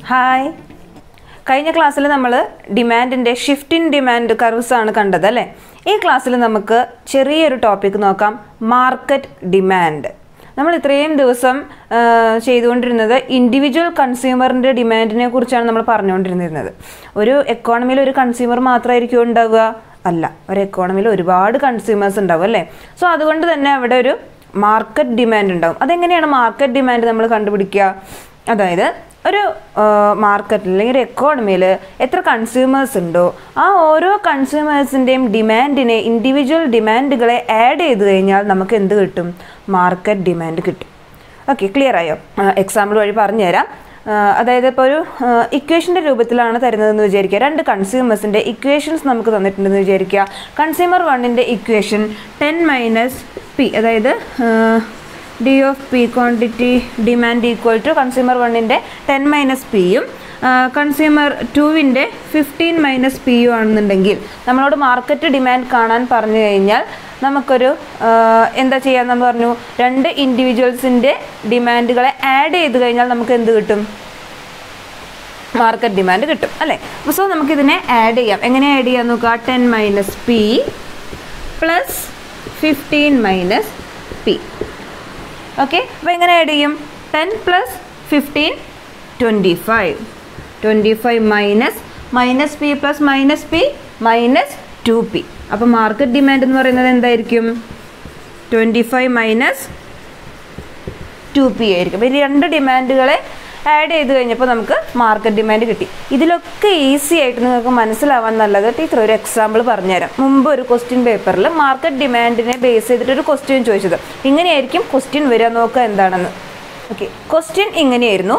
hi കഴിഞ്ഞ ക്ലാസ്സിൽ നമ്മൾ ഡിമാൻഡിൻ്റെ ഷിഫ്റ്റ് ഇൻ ഡിമാൻഡ് കർവ്സ് ആണ് കണ്ടത് അല്ലേ ഈ ക്ലാസ്സിൽ നമുക്ക് ചെറിയൊരു ടോപ്പിക് നോക്കാം മാർക്കറ്റ് ഡിമാൻഡ് നമ്മൾ ഇത്രയും ദിവസം ആ, ചെയ്തുകൊണ്ടിരുന്നത് ഇൻഡിവിജ്വൽ കൺസ്യൂമറിൻ്റെ ഡിമാൻഡിനെ കുറിച്ചാണ് നമ്മൾ പറഞ്ഞുകൊണ്ടിരുന്നിരുന്നത് ഒരു എക്കോണമിയിൽ ഒരു കൺസ്യൂമർ മാത്രമായിരിക്കും ഉണ്ടാവുക അല്ല ഒരു എക്കോണമിയിൽ ഒരുപാട് കൺസ്യൂമേഴ്സ് ഉണ്ടാവും അല്ലേ സോ അതുകൊണ്ട് തന്നെ അവിടെ ഒരു മാർക്കറ്റ് ഡിമാൻഡ് ഉണ്ടാവും അതെങ്ങനെയാണ് മാർക്കറ്റ് ഡിമാൻഡ് നമ്മൾ കണ്ടുപിടിക്കുക അതായത് ഒരു മാർക്കറ്റിൽ അല്ലെങ്കിൽ ഒരു എക്കോണമിയിൽ എത്ര കൺസ്യൂമേഴ്സ് ഉണ്ടോ ആ ഓരോ കൺസ്യൂമേഴ്സിൻ്റെയും ഡിമാൻഡിനെ ഇൻഡിവിജ്വൽ ഡിമാൻഡുകളെ ആഡ് ചെയ്ത് കഴിഞ്ഞാൽ നമുക്ക് എന്ത് കിട്ടും മാർക്കറ്റ് ഡിമാൻഡ് കിട്ടും ഓക്കെ ക്ലിയർ ആയോ എക്സാമ്പിൾ വഴി പറഞ്ഞുതരാം ആ, അതായത് ഇപ്പോൾ ഒരു ഇക്വേഷൻ്റെ രൂപത്തിലാണ് തരുന്നതെന്ന് വിചാരിക്കുക രണ്ട് കൺസ്യൂമേഴ്സിൻ്റെ ഇക്വേഷൻസ് നമുക്ക് തന്നിട്ടുണ്ടെന്ന് വിചാരിക്കുക കൺസ്യൂമർ വണ്ണിൻ്റെ ഇക്വേഷൻ ടെൻ മൈനസ് പി അതായത് D of P quantity demand equal to consumer വണ്ണിൻ്റെ ടെൻ മൈനസ് പിയും കൺസ്യൂമർ ടുവിൻ്റെ ഫിഫ്റ്റീൻ മൈനസ് പി യു ആണെന്നുണ്ടെങ്കിൽ നമ്മളോട് മാർക്കറ്റ് ഡിമാൻഡ് കാണാൻ പറഞ്ഞു കഴിഞ്ഞാൽ നമുക്കൊരു ആ, എന്താ ചെയ്യാന്ന് പറഞ്ഞു രണ്ട് ഇൻഡിവിജ്വൽസിൻ്റെ ഡിമാൻഡുകളെ ആഡ് ചെയ്ത് കഴിഞ്ഞാൽ നമുക്ക് എന്ത് കിട്ടും മാർക്കറ്റ് ഡിമാൻഡ് കിട്ടും അല്ലേ അപ്പോൾ സോ നമുക്കിതിനെ ആഡ് ചെയ്യാം എങ്ങനെ ആഡ് ചെയ്യാൻ നോക്കുക ten minus P plus fifteen minus P okay അപ്പോൾ എങ്ങനെ ആഡ് ചെയ്യും ten plus fifteen twenty five twenty five minus minus P plus minus P minus two P അപ്പോൾ മാർക്കറ്റ് ഡിമാൻഡ് എന്ന് പറയുന്നത് എന്തായിരിക്കും twenty five minus two P ആയിരിക്കും അപ്പോൾ ഈ രണ്ട് ഡിമാൻഡുകളെ ആഡ് ചെയ്ത് കഴിഞ്ഞപ്പോൾ നമുക്ക് മാർക്കറ്റ് ഡിമാൻഡ് കിട്ടി ഇതിലൊക്കെ ഈസി ആയിട്ട് നിങ്ങൾക്ക് മനസ്സിലാവാൻ നല്ലത് ടീച്ചർ ഒരു എക്സാമ്പിൾ പറഞ്ഞുതരാം മുമ്പ് ഒരു ക്വസ്റ്റ്യൻ പേപ്പറിൽ മാർക്കറ്റ് ഡിമാൻഡിനെ ബേസ് ചെയ്തിട്ട് ഒരു ക്വസ്റ്റ്യൻ ചോദിച്ചത് ഇങ്ങനെയായിരിക്കും ക്വസ്റ്റ്യൻ വരിക നോക്കുക എന്താണെന്ന് ഓക്കെ ക്വസ്റ്റ്യൻ ഇങ്ങനെയായിരുന്നു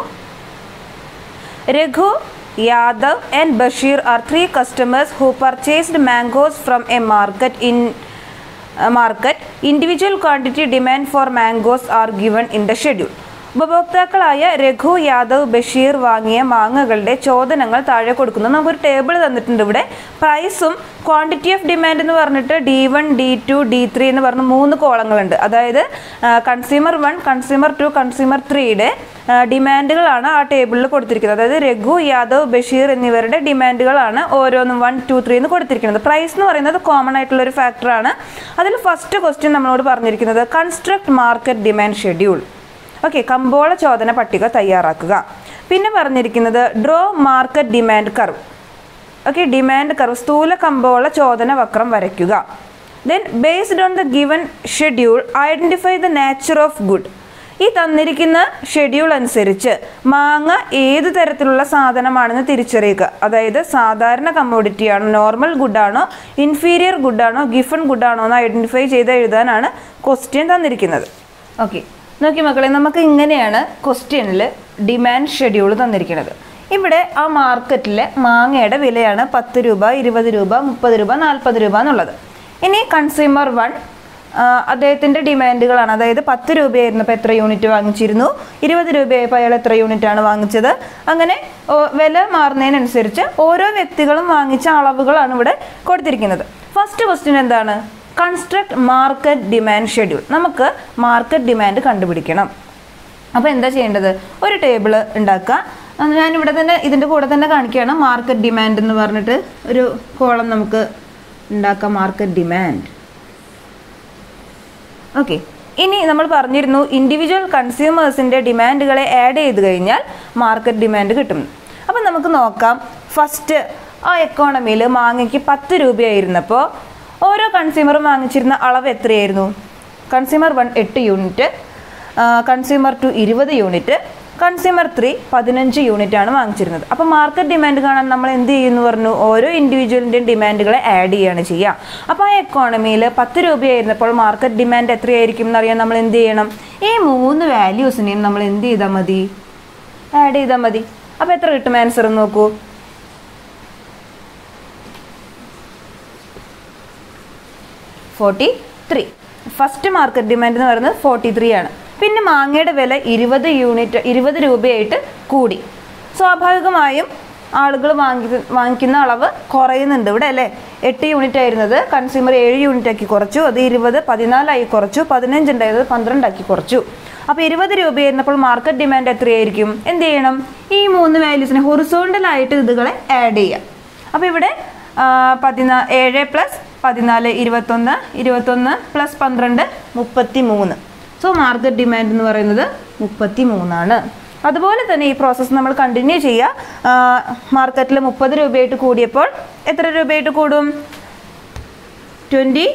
Raghu Yadav and Basheer are three customers who purchased mangoes from a market in market individual quantity demand for mangoes are given in the schedule ഉപഭോക്താക്കളായ രഘു യാദവ് ബഷീർ വാങ്ങിയ മാങ്ങകളുടെ ചോദനങ്ങൾ താഴെ കൊടുക്കുന്നു നമുക്കൊരു ടേബിൾ തന്നിട്ടുണ്ട് ഇവിടെ പ്രൈസും ക്വാണ്ടിറ്റി ഓഫ് ഡിമാൻഡ് എന്ന് പറഞ്ഞിട്ട് D one D two D three എന്ന് പറഞ്ഞ് മൂന്ന് കോളങ്ങളുണ്ട് അതായത് consumer one consumer two consumer ത്രീയുടെ ഡിമാൻഡുകളാണ് ആ ടേബിളിൽ കൊടുത്തിരിക്കുന്നത് അതായത് രഘു യാദവ് ബഷീർ എന്നിവരുടെ ഡിമാൻഡുകളാണ് ഓരോന്നും വൺ ടു ത്രീ എന്ന് കൊടുത്തിരിക്കുന്നത് പ്രൈസ് എന്ന് പറയുന്നത് കോമൺ ആയിട്ടുള്ള ഒരു ഫാക്ടറാണ് അതിൽ ഫസ്റ്റ് ക്വസ്റ്റ്യൻ നമ്മളോട് പറഞ്ഞിരിക്കുന്നത് construct market demand schedule okay കമ്പോള ചോദന പട്ടിക തയ്യാറാക്കുക പിന്നെ പറഞ്ഞിരിക്കുന്നത് draw market demand curve okay demand curve സ്ഥൂല കമ്പോള ചോദന വക്രം വരയ്ക്കുക then based on the given schedule identify the nature of good ഈ തന്നിരിക്കുന്ന ഷെഡ്യൂൾ അനുസരിച്ച് മാങ്ങ ഏത് തരത്തിലുള്ള സാധനമാണെന്ന് തിരിച്ചറിയുക അതായത് സാധാരണ കമ്മോഡിറ്റി ആണോ നോർമൽ ഗുഡാണോ ഇൻഫീരിയർ ഗുഡാണോ ഗിഫൺ ഗുഡാണോ എന്ന് ഐഡൻറ്റിഫൈ ചെയ്ത് എഴുതാനാണ് ക്വസ്റ്റ്യൻ തന്നിരിക്കുന്നത് ഓക്കെ നോക്കി മക്കളെ നമുക്ക് ഇങ്ങനെയാണ് ക്വസ്റ്റ്യനിൽ ഡിമാൻഡ് ഷെഡ്യൂൾ തന്നിരിക്കുന്നത് ഇവിടെ ആ മാർക്കറ്റിലെ മാങ്ങയുടെ വിലയാണ് പത്ത് രൂപ ഇരുപത് രൂപ മുപ്പത് രൂപ നാൽപ്പത് രൂപ എന്നുള്ളത് ഇനി കൺസ്യൂമർ വൺ അദ്ദേഹത്തിൻ്റെ ഡിമാൻഡുകളാണ് അതായത് പത്ത് രൂപയായിരുന്നപ്പോൾ എത്ര യൂണിറ്റ് വാങ്ങിച്ചിരുന്നു ഇരുപത് രൂപയായപ്പോൾ അയാൾ എത്ര യൂണിറ്റ് ആണ് വാങ്ങിച്ചത് അങ്ങനെ ഓ, വില മാറുന്നതിനനുസരിച്ച് ഓരോ വ്യക്തികളും വാങ്ങിച്ച അളവുകളാണ് ഇവിടെ കൊടുത്തിരിക്കുന്നത് ഫസ്റ്റ് ക്വസ്റ്റ്യൻ എന്താണ് കൺസ്ട്രക്ട് മാർക്കറ്റ് ഡിമാൻഡ് ഷെഡ്യൂൾ നമുക്ക് മാർക്കറ്റ് ഡിമാൻഡ് കണ്ടുപിടിക്കണം അപ്പോൾ എന്താ ചെയ്യേണ്ടത് ഒരു ടേബിൾ ഉണ്ടാക്കുക അത് ഞാനിവിടെ തന്നെ ഇതിൻ്റെ കൂടെ തന്നെ കാണിക്കുകയാണ് മാർക്കറ്റ് ഡിമാൻഡ് എന്ന് പറഞ്ഞിട്ട് ഒരു കോളം നമുക്ക് ഉണ്ടാക്കാം മാർക്കറ്റ് ഡിമാൻഡ് ഓക്കെ ഇനി നമ്മൾ പറഞ്ഞിരുന്നു ഇൻഡിവിജ്വൽ കൺസ്യൂമേഴ്സിൻ്റെ ഡിമാൻഡുകളെ ആഡ് ചെയ്ത് കഴിഞ്ഞാൽ മാർക്കറ്റ് ഡിമാൻഡ് കിട്ടും അപ്പം നമുക്ക് നോക്കാം ഫസ്റ്റ് ആ എക്കോണമിയിൽ മാങ്ങയ്ക്ക് പത്ത് രൂപയായിരുന്നപ്പോൾ ഓരോ കൺസ്യൂമറും വാങ്ങിച്ചിരുന്ന അളവ് എത്രയായിരുന്നു കൺസ്യൂമർ വൺ എട്ട് യൂണിറ്റ് കൺസ്യൂമർ ടു ഇരുപത് യൂണിറ്റ് കൺസ്യൂമർ ത്രീ പതിനഞ്ച് യൂണിറ്റ് ആണ് വാങ്ങിച്ചിരുന്നത് അപ്പോൾ മാർക്കറ്റ് ഡിമാൻഡ് കാണാൻ നമ്മൾ എന്ത് ചെയ്യുന്നു പറഞ്ഞു ഓരോ ഇൻഡിവിജ്വലിൻ്റെയും ഡിമാൻഡുകളെ ആഡ് ചെയ്യുകയാണ് ചെയ്യുക അപ്പോൾ ആ എക്കോണമിയിൽ പത്ത് രൂപയായിരുന്നപ്പോൾ മാർക്കറ്റ് ഡിമാൻഡ് എത്രയായിരിക്കും എന്നറിയാൻ നമ്മൾ എന്ത് ചെയ്യണം ഈ മൂന്ന് വാല്യൂസിനെയും നമ്മൾ എന്ത് ചെയ്താൽ മതി ആഡ് ചെയ്താൽ മതി അപ്പോൾ എത്ര കിട്ടും ആൻസർ നോക്കൂ forty three first market demand എന്ന് പറയുന്നത് ഫോർട്ടി ത്രീ ആണ് പിന്നെ മാങ്ങയുടെ വില ഇരുപത് യൂണിറ്റ് ഇരുപത് രൂപയായിട്ട് കൂടി സ്വാഭാവികമായും ആളുകൾ വാങ്ങി വാങ്ങിക്കുന്ന അളവ് കുറയുന്നുണ്ട് ഇവിടെ അല്ലേ എട്ട് യൂണിറ്റ് ആയിരുന്നത് കൺസ്യൂമർ ഏഴ് യൂണിറ്റ് ആക്കി കുറച്ചു അത് ഇരുപത് പതിനാലായി കുറച്ചു പതിനഞ്ച് ഉണ്ടായിരുന്നത് പന്ത്രണ്ടാക്കി കുറച്ചു അപ്പോൾ ഇരുപത് രൂപയായിരുന്നപ്പോൾ മാർക്കറ്റ് ഡിമാൻഡ് എത്രയായിരിക്കും എന്ത് ചെയ്യണം ഈ മൂന്ന് വാല്യൂസിനെ ഹൊറിസോണ്ടലായിട്ട് ഇതുകളെ ആഡ് ചെയ്യാം അപ്പോൾ ഇവിടെ ആ, പതിനാ ഏഴ് പ്ലസ് പതിനാല് ഇരുപത്തൊന്ന് ഇരുപത്തൊന്ന് പ്ലസ് പന്ത്രണ്ട് മുപ്പത്തി മൂന്ന് സോ മാർക്കറ്റ് ഡിമാൻഡ് എന്ന് പറയുന്നത് മുപ്പത്തി മൂന്നാണ് അതുപോലെ തന്നെ ഈ പ്രോസസ്സ് നമ്മൾ കണ്ടിന്യൂ ചെയ്യുക മാർക്കറ്റിൽ മുപ്പത് രൂപയായിട്ട് കൂടിയപ്പോൾ എത്ര രൂപയായിട്ട് കൂടും ട്വൻറ്റി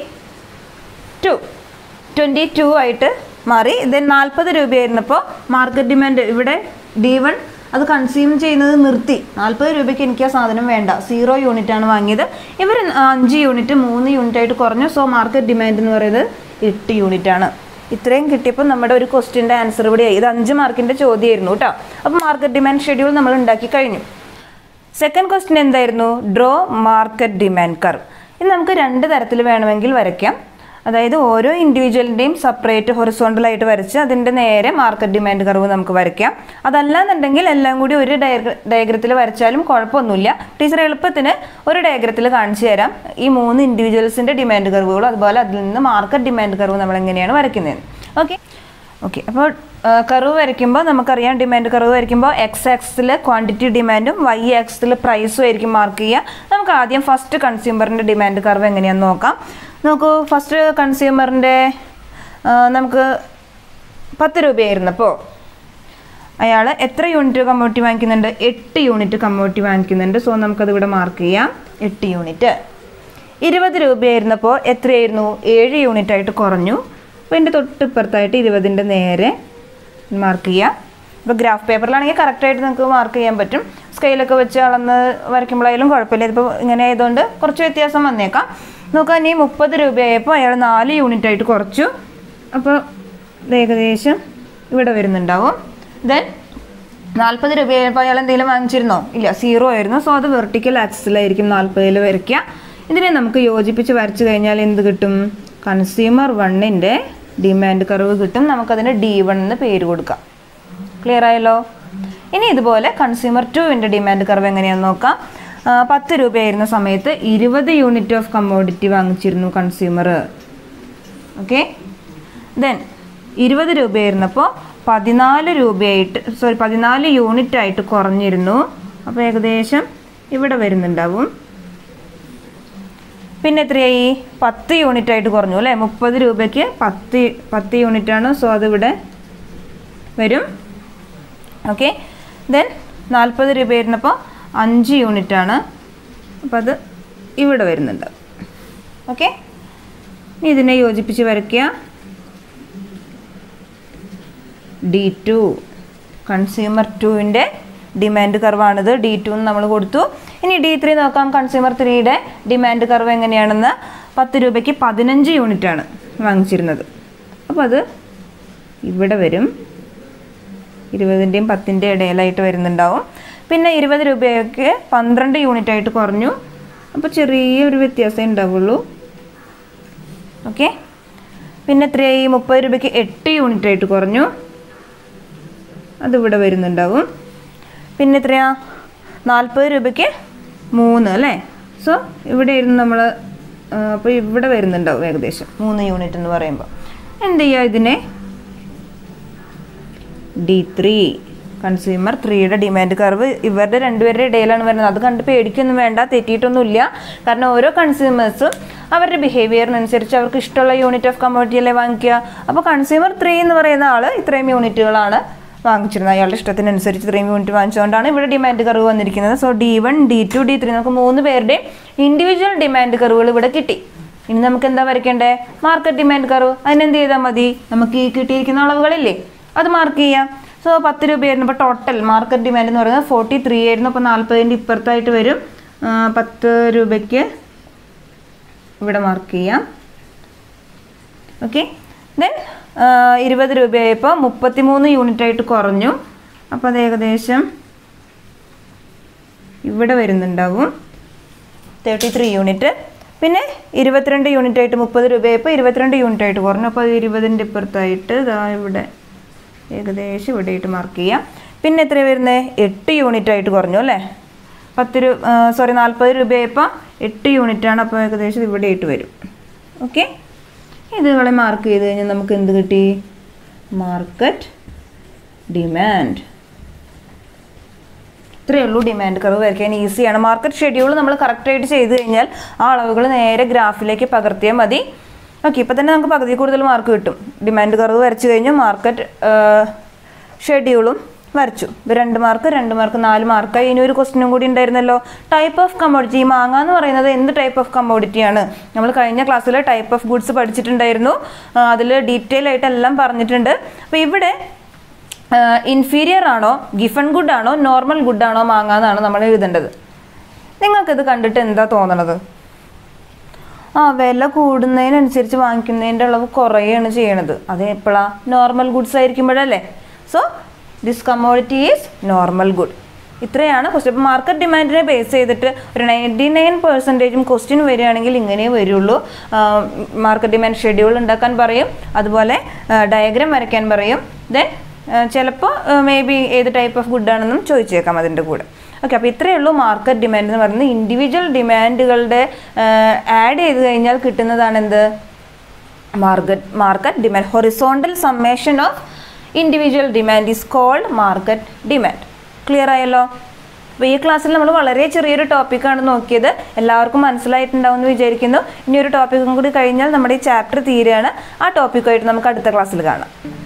ടു ട്വൻറ്റി ടു ആയിട്ട് മാറി ദെൻ നാൽപ്പത് രൂപയായിരുന്നപ്പോൾ മാർക്കറ്റ് ഡിമാൻഡ് ഇവിടെ ഡി വൺ അത് കൺസ്യൂം ചെയ്യുന്നത് നിർത്തി നാൽപ്പത് രൂപയ്ക്ക് എനിക്ക് ആ സാധനം വേണ്ട സീറോ യൂണിറ്റ് ആണ് വാങ്ങിയത് ഇവർ അഞ്ച് യൂണിറ്റ് മൂന്ന് യൂണിറ്റ് ആയിട്ട് കുറഞ്ഞു സോ മാർക്കറ്റ് ഡിമാൻഡ് എന്ന് പറയുന്നത് എട്ട് യൂണിറ്റ് ആണ് ഇത്രയും കിട്ടിയപ്പോൾ നമ്മുടെ ഒരു ക്വസ്റ്റ്യൻ്റെ ആൻസർ ഇവിടെയായി ഇത് അഞ്ച് മാർക്കിൻ്റെ ചോദ്യമായിരുന്നു കേട്ടോ അപ്പോൾ മാർക്കറ്റ് ഡിമാൻഡ് ഷെഡ്യൂൾ നമ്മൾ ഉണ്ടാക്കി കഴിഞ്ഞു സെക്കൻഡ് ക്വസ്റ്റ്യൻ എന്തായിരുന്നു ഡ്രോ മാർക്കറ്റ് ഡിമാൻഡ് കർവ് ഇത് നമുക്ക് രണ്ട് തരത്തിൽ വേണമെങ്കിൽ വരയ്ക്കാം അതായത് ഓരോ ഇൻഡിവിജ്വലിൻ്റെയും സെപ്പറേറ്റ് ഹൊറിസോണ്ടലായിട്ട് വരച്ച് അതിൻ്റെ നേരെ മാർക്കറ്റ് ഡിമാൻഡ് കർവ് നമുക്ക് വരയ്ക്കാം അതല്ലാന്നുണ്ടെങ്കിൽ എല്ലാം കൂടി ഒരു ഡയഗ്ര ഡയഗ്രത്തിൽ വരച്ചാലും കുഴപ്പമൊന്നുമില്ല ടീച്ചർ എളുപ്പത്തിന് ഒരു ഡയഗ്രത്തിൽ കാണിച്ചു തരാം ഈ മൂന്ന് ഇൻഡിവിജ്വൽസിൻ്റെ ഡിമാൻഡ് കർവുകളും അതുപോലെ അതിൽ നിന്ന് മാർക്കറ്റ് ഡിമാൻഡ് കർവ് നമ്മൾ എങ്ങനെയാണ് വരയ്ക്കുന്നത് ഓക്കെ ഓക്കെ അപ്പോൾ കർവ് വരയ്ക്കുമ്പോൾ നമുക്കറിയാം ഡിമാൻഡ് കർവ് വരയ്ക്കുമ്പോൾ എക്സ് ആക്സിൽ ക്വാണ്ടിറ്റി ഡിമാൻഡും വൈ ആക്സിൽ പ്രൈസും ആയിരിക്കും മാർക്ക് ചെയ്യുക നമുക്ക് ആദ്യം ഫസ്റ്റ് കൺസ്യൂമറിൻ്റെ ഡിമാൻഡ് കർവ് എങ്ങനെയാണെന്ന് നോക്കാം നോക്കൂ ഫസ്റ്റ് കൺസ്യൂമറിൻ്റെ നമുക്ക് പത്ത് രൂപയായിരുന്നപ്പോൾ അയാൾ എത്ര യൂണിറ്റ് കമ്മോട്ടി വാങ്ങിക്കുന്നുണ്ട് എട്ട് യൂണിറ്റ് കമ്മോട്ടി വാങ്ങിക്കുന്നുണ്ട് സോ നമുക്കത് ഇവിടെ മാർക്ക് ചെയ്യാം എട്ട് യൂണിറ്റ് ഇരുപത് രൂപയായിരുന്നപ്പോൾ എത്രയായിരുന്നു ഏഴ് യൂണിറ്റ് ആയിട്ട് കുറഞ്ഞു അപ്പോൾ എൻ്റെ തൊട്ടിപ്പുറത്തായിട്ട് ഇരുപതിൻ്റെ നേരെ മാർക്ക് ചെയ്യാം ഇപ്പോൾ ഗ്രാഫ് പേപ്പറിലാണെങ്കിൽ കറക്റ്റായിട്ട് നമുക്ക് മാർക്ക് ചെയ്യാൻ പറ്റും സ്കെയിലൊക്കെ വെച്ച് അളന്ന് വരയ്ക്കുമ്പോഴായാലും കുഴപ്പമില്ല ഇതിപ്പോൾ ഇങ്ങനെ ആയതുകൊണ്ട് കുറച്ച് വ്യത്യാസം വന്നേക്കാം നോക്കാം ഇനി മുപ്പത് രൂപയായപ്പോൾ അയാൾ നാല് യൂണിറ്റ് ആയിട്ട് കുറച്ചു അപ്പോൾ ഇത് ഏകദേശം ഇവിടെ വരുന്നുണ്ടാവും ദെൻ നാൽപ്പത് രൂപയായപ്പോൾ അയാൾ എന്തെങ്കിലും വാങ്ങിച്ചിരുന്നോ ഇല്ല സീറോ ആയിരുന്നു സോ അത് വെർട്ടിക്കൽ ആക്സിലായിരിക്കും നാൽപ്പതിൽ വരയ്ക്കുക ഇതിനെ നമുക്ക് യോജിപ്പിച്ച് വരച്ചു കഴിഞ്ഞാൽ എന്ത് കിട്ടും കൺസ്യൂമർ വണ്ണിൻ്റെ ഡിമാൻഡ് കർവ് കിട്ടും നമുക്കതിന് ഡി വൺ എന്ന് പേര് കൊടുക്കാം ക്ലിയർ ആയല്ലോ ഇനി ഇതുപോലെ കൺസ്യൂമർ ടുവിൻ്റെ ഡിമാൻഡ് കർവ് എങ്ങനെയാണെന്ന് നോക്കാം ആ, പത്ത് രൂപയായിരുന്ന സമയത്ത് ഇരുപത് യൂണിറ്റ് ഓഫ് കമ്മോഡിറ്റി വാങ്ങിച്ചിരുന്നു കൺസ്യൂമർ ഓക്കെ ദെൻ ഇരുപത് രൂപയായിരുന്നപ്പോൾ പതിനാല് രൂപയായിട്ട് സോറി പതിനാല് യൂണിറ്റ് ആയിട്ട് കുറഞ്ഞിരുന്നു അപ്പോൾ ഏകദേശം ഇവിടെ വരുന്നുണ്ടാവും പിന്നെ എത്രയായി പത്ത് യൂണിറ്റ് ആയിട്ട് കുറഞ്ഞു അല്ലേ മുപ്പത് രൂപയ്ക്ക് പത്ത് പത്ത് യൂണിറ്റ് ആണ് സോ അതിവിടെ വരും ഓക്കെ ദെൻ നാൽപ്പത് രൂപ വരുന്നപ്പോൾ അഞ്ച് യൂണിറ്റ് ആണ് അപ്പോൾ അത് ഇവിടെ വരുന്നുണ്ട് ഓക്കെ ഇനി ഇതിനെ യോജിപ്പിച്ച് വരയ്ക്കുക ഡി ടു കൺസ്യൂമർ ടുവിൻ്റെ ഡിമാൻഡ് കർവാണിത് ഡി ടു എന്ന് നമ്മൾ കൊടുത്തു ഇനി ഡി ത്രീ നോക്കാം കൺസ്യൂമർ ത്രീയുടെ ഡിമാൻഡ് കർവ് എങ്ങനെയാണെന്ന് പത്ത് രൂപയ്ക്ക് പതിനഞ്ച് യൂണിറ്റാണ് വാങ്ങിച്ചിരുന്നത് അപ്പോൾ അത് ഇവിടെ വരും ഇരുപതിൻ്റെയും പത്തിൻ്റെയും ഇടയിലായിട്ട് വരുന്നുണ്ടാവും പിന്നെ ഇരുപത് രൂപയ്ക്ക് പന്ത്രണ്ട് യൂണിറ്റ് ആയിട്ട് കുറഞ്ഞു അപ്പോൾ ചെറിയൊരു വ്യത്യാസമേ ഉണ്ടാവുള്ളൂ ഓക്കെ പിന്നെ എത്രയായി മുപ്പത് രൂപയ്ക്ക് എട്ട് യൂണിറ്റ് ആയിട്ട് കുറഞ്ഞു അതിവിടെ വരുന്നുണ്ടാവും പിന്നെ എത്രയാ നാൽപ്പത് രൂപയ്ക്ക് മൂന്ന് അല്ലേ സോ ഇവിടെ ഇരുന്ന് നമ്മൾ അപ്പോൾ ഇവിടെ വരുന്നുണ്ടാവും ഏകദേശം മൂന്ന് യൂണിറ്റ് എന്ന് പറയുമ്പോൾ എന്ത് ചെയ്യുക ഇതിനെ ഡി ത്രീ കൺസ്യൂമർ ത്രീയുടെ ഡിമാൻഡ് കർവ് ഇവരുടെ രണ്ടുപേരുടെ ഇടയിലാണ് വരുന്നത് അത് കണ്ട് പേടിക്കൊന്നും വേണ്ട തെറ്റിയിട്ടൊന്നുമില്ല കാരണം ഓരോ കൺസ്യൂമേഴ്സും അവരുടെ ബിഹേവിയറിനനുസരിച്ച് അവർക്ക് ഇഷ്ടമുള്ള യൂണിറ്റ് ഓഫ് കമ്മോഡിറ്റി അല്ലേ വാങ്ങിക്കുക അപ്പോൾ കൺസ്യൂമർ ത്രീ എന്ന് പറയുന്ന ആൾ ഇത്രയും യൂണിറ്റുകളാണ് വാങ്ങിച്ചിരുന്നത് അയാളുടെ ഇഷ്ടത്തിനനുസരിച്ച് ഇത്രയും യൂണിറ്റ് വാങ്ങിച്ചുകൊണ്ടാണ് ഇവിടെ ഡിമാൻഡ് കർവ് വന്നിരിക്കുന്നത് so D one D two D three നമുക്ക് മൂന്ന് പേരുടെയും ഇൻഡിവിജ്വൽ ഡിമാൻഡ് കർവുകൾ ഇവിടെ കിട്ടി ഇനി നമുക്ക് എന്താ വരയ്ക്കേണ്ടേ മാർക്കറ്റ് ഡിമാൻഡ് കർവ് അതിനെന്ത് ചെയ്താൽ മതി നമുക്ക് ഈ കിട്ടിയിരിക്കുന്ന അളവുകളില്ലേ അത് മാർക്ക് ചെയ്യാം സോ പത്ത് രൂപയായിരുന്നു ഇപ്പോൾ ടോട്ടൽ മാർക്കറ്റ് ഡിമാൻഡ് എന്ന് പറയുന്നത് ഫോർട്ടി ത്രീ ആയിരുന്നു അപ്പോൾ നാൽപ്പതിൻ്റെ ഇപ്പുറത്തായിട്ട് വരും ആ, പത്ത് രൂപയ്ക്ക് ഇവിടെ മാർക്ക് ചെയ്യാം ഓക്കെ ദെൻ ഇരുപത് രൂപയായപ്പോൾ മുപ്പത്തി മൂന്ന് യൂണിറ്റ് ആയിട്ട് കുറഞ്ഞു അപ്പോൾ അത് ഏകദേശം ഇവിടെ വരുന്നുണ്ടാവും തേർട്ടി ത്രീ യൂണിറ്റ് പിന്നെ ഇരുപത്തിരണ്ട് യൂണിറ്റ് ആയിട്ട് മുപ്പത് രൂപയായപ്പോൾ ഇരുപത്തിരണ്ട് യൂണിറ്റ് ആയിട്ട് കുറഞ്ഞു അപ്പോൾ അത് ഇരുപതിൻ്റെ ഇപ്പുറത്തായിട്ട് ഇതാ ഇവിടെ ഏകദേശം ഇവിടെ ആയിട്ട് മാർക്ക് ചെയ്യാം പിന്നെ എത്ര വരുന്നത് എട്ട് യൂണിറ്റ് ആയിട്ട് കുറഞ്ഞു അല്ലേ പത്ത് രൂപ സോറി നാൽപ്പത് രൂപയായപ്പോൾ എട്ട് യൂണിറ്റാണ് അപ്പോൾ ഏകദേശം ഇവിടെ ആയിട്ട് വരും ഓക്കെ ഇതുകളെ മാർക്ക് ചെയ്ത് കഴിഞ്ഞാൽ നമുക്ക് എന്ത് കിട്ടി മാർക്കറ്റ് ഡിമാൻഡ് ഇത്രയേ ഉള്ളൂ ഡിമാൻഡ് കർവ് വരയ്ക്കാൻ ഈസിയാണ് മാർക്കറ്റ് ഷെഡ്യൂൾ നമ്മൾ കറക്റ്റായിട്ട് ചെയ്ത് കഴിഞ്ഞാൽ ആ അളവുകൾ നേരെ ഗ്രാഫിലേക്ക് പകർത്തിയാൽ മതി ഓക്കെ ഇപ്പം തന്നെ നമുക്ക് പകുതി കൂടുതൽ മാർക്ക് കിട്ടും ഡിമാൻഡ് കർവ് വരച്ചു കഴിഞ്ഞാൽ മാർക്കറ്റ് ഷെഡ്യൂളും വരച്ചു ഇപ്പോൾ രണ്ട് മാർക്ക് രണ്ട് മാർക്ക് നാല് മാർക്കായി ഇനി ഒരു ക്വസ്റ്റിനും കൂടി ഉണ്ടായിരുന്നല്ലോ ടൈപ്പ് ഓഫ് കമ്മോഡിറ്റി ഈ മാങ്ങ എന്ന് പറയുന്നത് എന്ത് ടൈപ്പ് ഓഫ് കമ്മോഡിറ്റിയാണ് നമ്മൾ കഴിഞ്ഞ ക്ലാസ്സിൽ ടൈപ്പ് ഓഫ് ഗുഡ്സ് പഠിച്ചിട്ടുണ്ടായിരുന്നു അതിൽ ഡീറ്റെയിൽ ആയിട്ട് എല്ലാം പറഞ്ഞിട്ടുണ്ട് അപ്പോൾ ഇവിടെ ഇൻഫീരിയർ ആണോ ഗിഫൺ ഗുഡ് ആണോ നോർമൽ ഗുഡ് ആണോ മാങ്ങ എന്നാണ് നമ്മൾ എഴുതേണ്ടത് നിങ്ങൾക്കിത് കണ്ടിട്ട് എന്താ തോന്നണത് ആ വില കൂടുന്നതിനനുസരിച്ച് വാങ്ങിക്കുന്നതിൻ്റെ അളവ് കുറയുകയാണ് ചെയ്യണത് അത് എപ്പോഴാണ് നോർമൽ ഗുഡ്സ് ആയിരിക്കുമ്പോഴല്ലേ so this commodity is normal good ഇത്രയാണ് ക്വസ്റ്റ്യൻ ഇപ്പോൾ മാർക്കറ്റ് ഡിമാൻഡിനെ ബേസ് ചെയ്തിട്ട് ഒരു നയൻറ്റി നയൻ പെർസെൻറ്റേജും ക്വസ്റ്റ്യൻ വരികയാണെങ്കിൽ ഇങ്ങനെ വരുള്ളൂ മാർക്കറ്റ് ഡിമാൻഡ് ഷെഡ്യൂൾ ഉണ്ടാക്കാൻ പറയും അതുപോലെ ഡയഗ്രാം വരയ്ക്കാൻ പറയും ദെൻ ചിലപ്പോൾ മേ ബി ഏത് ടൈപ്പ് ഓഫ് ഗുഡ് ആണെന്നും ചോദിച്ചേക്കാം അതിൻ്റെ കൂടെ ഓക്കെ അപ്പോൾ ഇത്രയേ ഉള്ളൂ മാർക്കറ്റ് ഡിമാൻഡ് എന്ന് പറയുന്നത് ഇൻഡിവിജ്വൽ ഡിമാൻഡുകളുടെ ആഡ് ചെയ്ത് കഴിഞ്ഞാൽ കിട്ടുന്നതാണ് എന്ത് market market demand horizontal summation of individual demand is called market demand clear ആയല്ലോ അപ്പോൾ ഈ ക്ലാസ്സിൽ നമ്മൾ വളരെ ചെറിയൊരു ടോപ്പിക്കാണ് നോക്കിയത് എല്ലാവർക്കും മനസ്സിലായിട്ടുണ്ടാവും എന്ന് വിചാരിക്കുന്നു ഇനി ഒരു ടോപ്പിക്കും കൂടി കഴിഞ്ഞാൽ നമ്മുടെ ഈ ചാപ്റ്റർ തീരുകയാണ് ആ ടോപ്പിക്കുമായിട്ട് നമുക്ക് അടുത്ത ക്ലാസ്സിൽ കാണാം